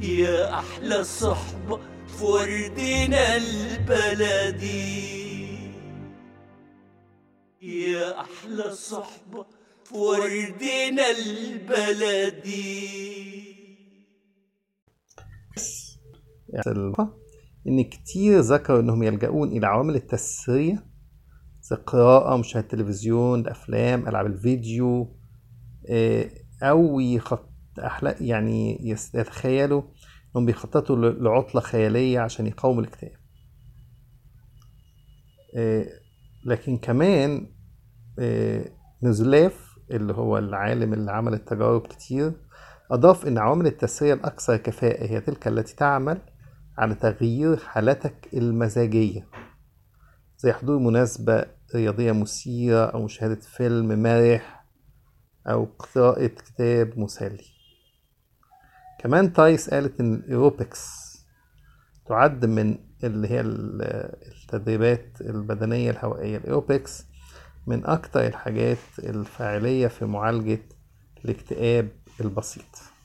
يا أحلى صحبة في وردنا البلدي يا أحلى صحبة في وردنا البلدي إن كتير ذكروا إنهم يلجؤون إلى عوامل التسرية زي القراءة مشاهدة التلفزيون الأفلام ألعاب الفيديو آه، أو يخط أحلى يعني يس- يتخيلوا إنهم بيخططوا ل- لعطلة خيالية عشان يقاوموا الاكتئاب آه، لكن كمان آه، نزلاف اللي هو العالم اللي عمل التجارب كتير أضاف إن عوامل التسرية الأكثر كفاءة هي تلك التي تعمل على تغيير حالتك المزاجية زي حضور مناسبة رياضية مثيرة أو مشاهدة فيلم مرح أو قراءة كتاب مسلي كمان تايس قالت إن الإيروبكس تعد من اللي هي ال- التدريبات البدنية الهوائية الإيروبكس من أكتر الحاجات الفاعلية في معالجة الاكتئاب البسيط